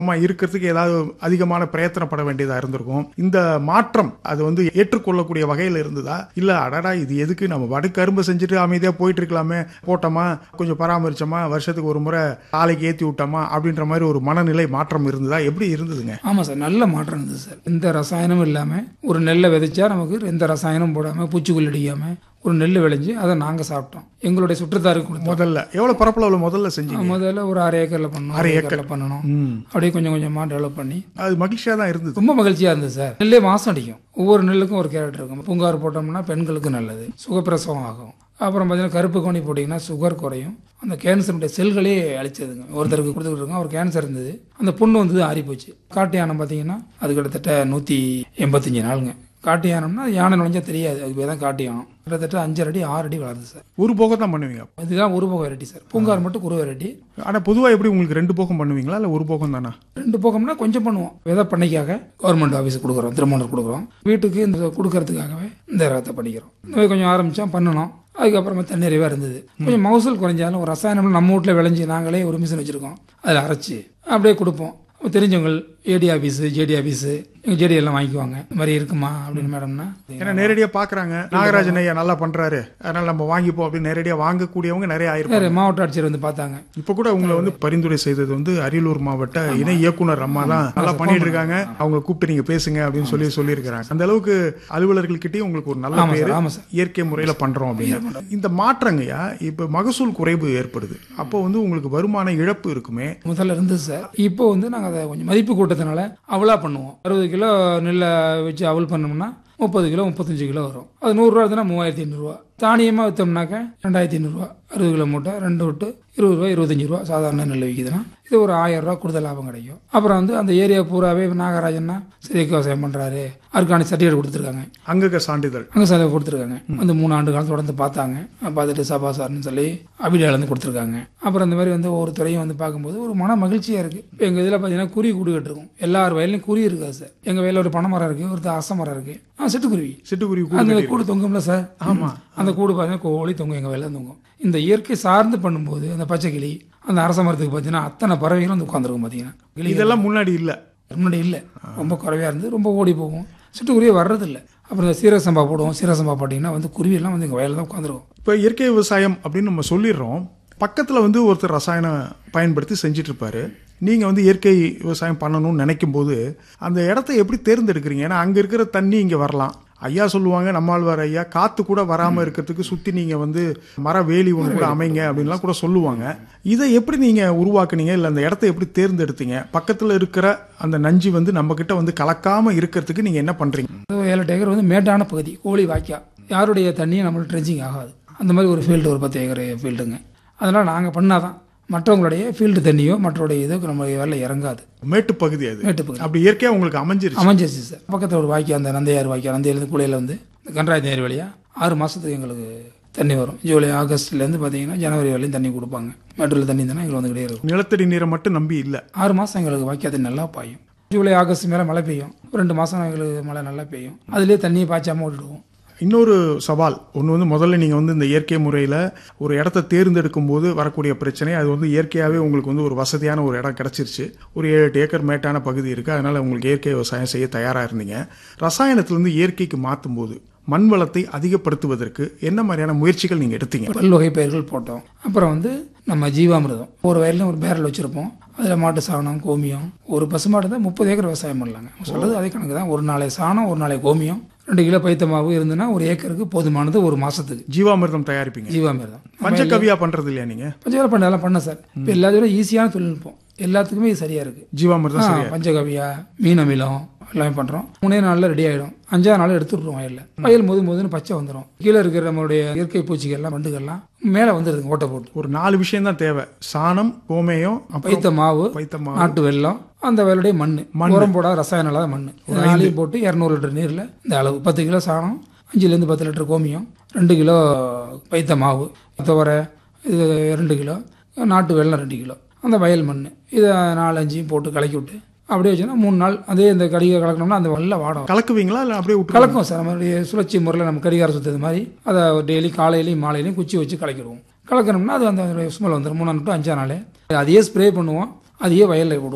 அம்மா இருக்கிறதுக்கு ஏதாவது அதிகமான பிரயத்தனப்பட வேண்டியதா இருந்திருக்கும் இந்த மாற்றம் அது வந்து ஏற்றுக்கொள்ளக்கூடிய வகையில் இருந்ததா இல்ல அடடா இது எதுக்கு நம்ம வடு கரும்பு செஞ்சுட்டு அமைதியா போயிட்டு இருக்கலாமே போட்டோமா கொஞ்சம் பராமரிச்சோமா வருஷத்துக்கு ஒரு முறை ஆலைக்கு ஏத்தி விட்டோமா அப்படின்ற மாதிரி ஒரு மனநிலை மாற்றம் இருந்ததா எப்படி இருந்ததுங்க ஆமாம் சார் நல்ல மாற்றம் இருந்தது சார் எந்த ரசாயனமும் இல்லாமல் ஒரு நெல்லை விதைச்சா நமக்கு எந்த ரசாயனமும் போடாமல் பூச்சிக்கொல்லி அடிக்காமல் ஒரு நெல் விளைஞ்சு அதை நாங்கள் சாப்பிட்டோம் எங்களுடைய சுற்றுத்தாருக்கு கொடுத்தோம் முதல்ல எவ்வளவு பரப்பளவுல முதல்ல செஞ்சீங்க முதல்ல ஒரு அரை ஏக்கரில் பண்ணோம் அரை ஏக்கரில் பண்ணணும் ம். அப்படியே கொஞ்சம் கொஞ்சமாக டெவலப் பண்ணி அது மகிழ்ச்சியா தான் இருந்தது ரொம்ப மகிழ்ச்சியாக இருந்தது சார் நெல்லே மாசம் அடிக்கும் ஒவ்வொரு நெல்லுக்கும் ஒரு கேரட் இருக்கும் பூங்காறு போட்டோம்னா பெண்களுக்கு நல்லது சுகப்பிரசவம் ஆகும் அப்புறம் பார்த்தீங்கன்னா கருப்பு கோணி போட்டிங்கன்னா சுகர் குறையும் அந்த கேன்சருடைய செல்களே அழிச்சதுங்க ஒருத்தருக்கு கொடுத்துக்கிட்டு இருக்கோம் அவர் கேன்சர் இருந்தது அந்த புண்ணு வந்து ஆறி போச்சு காட்டு யானை பார்த்தீங்கன்னா அது கிட்டத்தட்ட நூற்றி எண்பத்தஞ்சு நாளுங்க காட்டு யானம்னா அது யானை நுழைஞ்சா தெரியாது அது பேர் தான் காட்டு யானம் கிட்டத்தட்ட அஞ்சரை அடி ஆறு அடி வளருது சார் ஒரு போகம் தான் பண்ணுவீங்க இதுதான் ஒரு போகம் வெரைட்டி சார் பூங்கார் மட்டும் குரு வெரைட்டி ஆனா பொதுவா எப்படி உங்களுக்கு ரெண்டு போகம் பண்ணுவீங்களா இல்ல ஒரு போகம் தானா ரெண்டு போகம்னா கொஞ்சம் பண்ணுவோம் விதை பண்ணைக்காக கவர்மெண்ட் ஆஃபீஸ் கொடுக்குறோம் திருமணம் கொடுக்குறோம் வீட்டுக்கு இந்த கொடுக்கறதுக்காகவே இந்த ரகத்தை பண்ணிக்கிறோம் இந்த மாதிரி கொஞ்சம் ஆரம்பித்தோம் பண்ணணும் அதுக்கப்புறமா தண்ணீரவே இருந்தது கொஞ்சம் மகசூல் குறைஞ்சாலும் ஒரு ரசாயனம் நம்ம வீட்டில் விளைஞ்சி நாங்களே ஒரு மிஷின் வச்சுருக்கோம் அதில் அரைச்சி அப்படியே கொடுப்போம் தெரிஞ்சவங்க ஏடி ஆஃபீஸு ஜேடி ஆஃபீஸு எங்கள் ஜேடி எல்லாம் வாங்கிக்குவாங்க இந்த மாதிரி இருக்குமா அப்படின்னு மேடம்னா ஏன்னா நேரடியா பாக்குறாங்க நாகராஜன் ஐயா நல்லா பண்றாரு அதனால நம்ம வாங்கிப்போம் அப்படின்னு நேரடியா வாங்கக்கூடியவங்க நிறைய ஆயிருப்பாங்க வேறு மாவட்ட ஆட்சியர் வந்து பார்த்தாங்க இப்ப கூட உங்களை வந்து பரிந்துரை செய்தது வந்து அரியலூர் மாவட்ட இணை இயக்குனர் அம்மா தான் நல்லா பண்ணிட்டு இருக்காங்க அவங்க கூப்பிட்டு நீங்க பேசுங்க அப்படின்னு சொல்லி சொல்லியிருக்கிறாங்க அந்த அளவுக்கு அலுவலர்கள்கிட்டயும் உங்களுக்கு ஒரு நல்ல ஆமாம் பேரு சார் ஆமாம் சார் இயற்கை முறையில பண்றோம் அப்படின்னு இந்த மாற்றங்கய்யா இப்ப மகசூல் குறைவு ஏற்படுது அப்போ வந்து உங்களுக்கு வருமான இழப்பு இருக்குமே முதல்ல இருந்தது சார் இப்போ வந்து நாங்கள் அதை கொஞ்சம் மதிப்பு கூட்டத்தினால அவலா பண்ணுவோம் அறுபது கிலோ நெல்லை வச்சு அவல் பண்ணோம்னா முப்பது கிலோ முப்பத்தஞ்சு கிலோ வரும் அது நூறுரூவா இருந்ததுன்னா மூவாயிரத்தி ஐநூறுரூவா தானியமாக விற்றோம்னாக்க ரெண்டாயிரத்தி ஐநூறுரூவா அறுபது கிலோ மூட்டை ரெண்டு விட்டு இருபது ரூபா இருபத்தஞ்சு ரூபா சாதாரண நெல் விற்கிதுன்னா இது ஒரு ஆயிரம் ரூபா கூடுதல் லாபம் கிடைக்கும் அப்புறம் வந்து அந்த ஏரியா பூராவே நாகராஜன்னா சரி விவசாயம் பண்ணுறாரு ஆர்கானிக் சர்டிஃபிகேட் கொடுத்துருக்காங்க அங்கக சான்றிதழ் அங்கே செலவு கொடுத்துருக்காங்க அந்த மூணு ஆண்டு காலம் தொடர்ந்து பார்த்தாங்க பார்த்துட்டு சபா சார்னு சொல்லி அபிடியாலேருந்து கொடுத்துருக்காங்க அப்புறம் இந்த மாதிரி வந்து ஒவ்வொரு துறையும் வந்து பார்க்கும்போது ஒரு மன மகிழ்ச்சியாக இருக்குது இப்போ எங்கள் இதில் பார்த்தீங்கன்னா குருவி கூடு கட்டிருக்கும் எல்லார் வயல்லையும் குருவி இருக்காது சார் எங்கள் வயலில் ஒரு பனை மரம் இருக்குது ஒரு அரச மரம் இருக்குது ஆ சிட்டுக்குருவி சிட்டுக்குருவி கூடு அந்த கட்டி- கூடு தொங்கும்ல சார் ஆமாம் அந்த கூடு பார்த்தீங்கன்னா கோழி தொங்கும் எங்கள் வயலில் தொங்கும் இந்த இயற்கை சார்ந்து பண்ணும்போது அந்த பச்சை கிளி அந்த அரச மரத்துக்கு பார்த்தீங்கன்னா அத்தனை பறவைகளும் வந்து உட்காந்துருக்கும் பார்த்தீங்கன்னா கிளி இதெல்லாம் முன்னாடி இல்ல முன்னாடி இல்லை ரொம்ப குறைவாக இருந்து ரொம்ப ஓடி போகும் சிட்டுக்குருவியே வர்றதில்ல அப்புறம் இந்த சீரக சம்பா போடுவோம் சீரக சம்பா போட்டிங்கன்னா வந்து குருவியெல்லாம் வந்து எங்கள் வயலில் தான் உட்காந்துருக்கும் இப்போ இயற்கை விவசாயம் அப்படின்னு நம்ம சொல்லிடுறோம் பக்கத்தில் வந்து ஒருத்தர் ரசாயனம் பயன்படுத்தி செஞ்சுட்டு இருப்பாரு நீங்கள் வந்து இயற்கை விவசாயம் பண்ணணும்னு நினைக்கும் போது அந்த இடத்த எப்படி தேர்ந்தெடுக்கிறீங்க ஏன்னா அங்கே இருக்கிற தண்ணி இங்கே வரலாம் ஐயா சொல்லுவாங்க நம்மாழ்வார் ஐயா காத்து கூட வராமல் இருக்கிறதுக்கு சுற்றி நீங்கள் வந்து மர வேலி ஒன்று கூட அமைங்க அப்படின்லாம் கூட சொல்லுவாங்க இதை எப்படி நீங்கள் உருவாக்குனீங்க இல்லை அந்த இடத்த எப்படி தேர்ந்தெடுத்தீங்க பக்கத்தில் இருக்கிற அந்த நஞ்சு வந்து நம்மக்கிட்ட வந்து கலக்காமல் இருக்கிறதுக்கு நீங்கள் என்ன பண்ணுறீங்க அது ஏழு எட்டு ஏக்கர் வந்து மேட்டான பகுதி கோழி வாய்க்கா யாருடைய தண்ணியும் நம்மளுக்கு ட்ரெஞ்சிங் ஆகாது அந்த மாதிரி ஒரு ஃபீல்டு ஒரு பத்து ஏக்கர் ஃபீல்டுங்க அதனால் நாங்கள் பண்ணாதான் மற்றவங்களுடைய ஃபீல்டு தண்ணியோ மற்றவருடைய இதுக்கு நம்ம வேலை இறங்காது மேட்டு பகுதி அது மேட்டு பகுதி அப்படி இயற்கையாக உங்களுக்கு அமைஞ்சிருச்சு அமைஞ்சிருச்சு சார் பக்கத்தில் ஒரு வாய்க்கா அந்த நந்தையார் வாய்க்கா நந்தையிலேருந்து குளையில் வந்து இந்த கன்றாய் நேர் வழியாக ஆறு மாதத்துக்கு எங்களுக்கு தண்ணி வரும் ஜூலை ஆகஸ்ட்லேருந்து பார்த்தீங்கன்னா ஜனவரி வரையும் தண்ணி கொடுப்பாங்க மேட்டூரில் தண்ணி தானே எங்களுக்கு வந்துக்கிட்டே இருக்கும் நிலத்தடி நீரை மட்டும் நம்பி இல்லை ஆறு மாதம் எங்களுக்கு வாய்க்கா தண்ணி நல்லா பாயும் ஜூலை ஆகஸ்ட் மேலே மழை பெய்யும் ஒரு ரெண்டு மாதம் எங்களுக்கு மழை நல்லா பெய்யும் அதுலேயே தண்ணியை பாய்ச்சாமல் விட்டுடுவோம் இன்னொரு சவால் ஒன்று வந்து முதல்ல நீங்கள் வந்து இந்த இயற்கை முறையில் ஒரு இடத்த தேர்ந்தெடுக்கும் போது வரக்கூடிய பிரச்சனை அது வந்து இயற்கையாகவே உங்களுக்கு வந்து ஒரு வசதியான ஒரு இடம் கிடச்சிருச்சு ஒரு ஏழு எட்டு ஏக்கர் மேட்டான பகுதி இருக்குது அதனால் உங்களுக்கு இயற்கை விவசாயம் செய்ய தயாராக இருந்தீங்க ரசாயனத்திலேருந்து இயற்கைக்கு மாற்றும் போது மண் வளத்தை அதிகப்படுத்துவதற்கு என்ன மாதிரியான முயற்சிகள் நீங்கள் எடுத்தீங்க பல்வகை பயிர்கள் போட்டோம் அப்புறம் வந்து நம்ம ஜீவாமிர்தம் ஒரு வயலில் ஒரு பேரல் வச்சுருப்போம் அதில் மாட்டு சாணம் கோமியம் ஒரு பசுமாடு தான் முப்பது ஏக்கர் விவசாயம் பண்ணலாங்க அவங்க சொல்றது அதே கணக்கு தான் ஒரு நாளை சாணம் ஒரு நாளை கோமியம் ரெண்டு கிலோ பைத்த மாவு இருந்துன்னா ஒரு ஏக்கருக்கு போதுமானது ஒரு மாசத்துக்கு ஜீவாமிர்தம் தயாரிப்பீங்க ஜீவாமிர்தம் பஞ்சகவியா பண்ணுறது இல்லையா நீங்கள் பஞ்சகால பண்ணலாம் பண்ண சார் இப்போ எல்லாத்தையும் ஈஸியான தொழில்நுட்பம் எல்லாத்துக்குமே இது சரியா இருக்கு ஜீவாமிர்தம் ஆ, சரியா பஞ்சகவியா மீன் அமிலம் எல்லாமே பண்றோம் மூணே நாள்ல ரெடி ஆயிடும் அஞ்சாவது நாள் எடுத்துடுறோம் வயல்ல வயல் முது முதுன்னு பச்சை வந்துடும் கீழே இருக்கிற நம்மளுடைய இயற்கை பூச்சிகள்லாம் வண்டுகள்லாம் மேலே வந்துடுதுங்க ஓட்டை போட்டு ஒரு நாலு விஷயம் தான் தேவை சாணம் கோமேயம் அப்புறம் பைத்த மாவு பைத்தமா நாட்டு வெல்லம் அந்த வேலையுடைய மண் உரம் போடாத ரசாயனம் இல்லாத மண் இது நாளையும் போட்டு இரநூறு லிட்டர் நீரில் இந்த அளவு பத்து கிலோ சாணம் அஞ்சுலேருந்து பத்து லிட்டர் கோமியம் ரெண்டு கிலோ பைத்த மாவு துவரை இது ரெண்டு கிலோ நாட்டு வெல்லம் ரெண்டு கிலோ அந்த வயல் மண் இதை நாலு அஞ்சையும் போட்டு கலக்கி விட்டு அப்படியே வச்சோன்னா மூணு நாள் அதே இந்த கடிகை கலக்கணும்னா அந்த வெள்ள வாடம் கலக்குவீங்களா இல்லை அப்படியே விட்டு கலக்கும் சார் நம்மளுடைய சுழற்சி முறையில் நம்ம கடிகாரம் சுற்றுறது மாதிரி அதை டெய்லி காலையிலையும் மாலையிலையும் குச்சி வச்சு கலக்கிடுவோம் கலக்கணும்னா அது அந்த ஸ்மெல் வந்துடும் மூணாம் டு அஞ்சாம் நாளே அதையே ஸ்ப்ரே பண்ணுவோம் அதையே வயலில் விடுவோம் சார்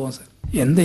எந்த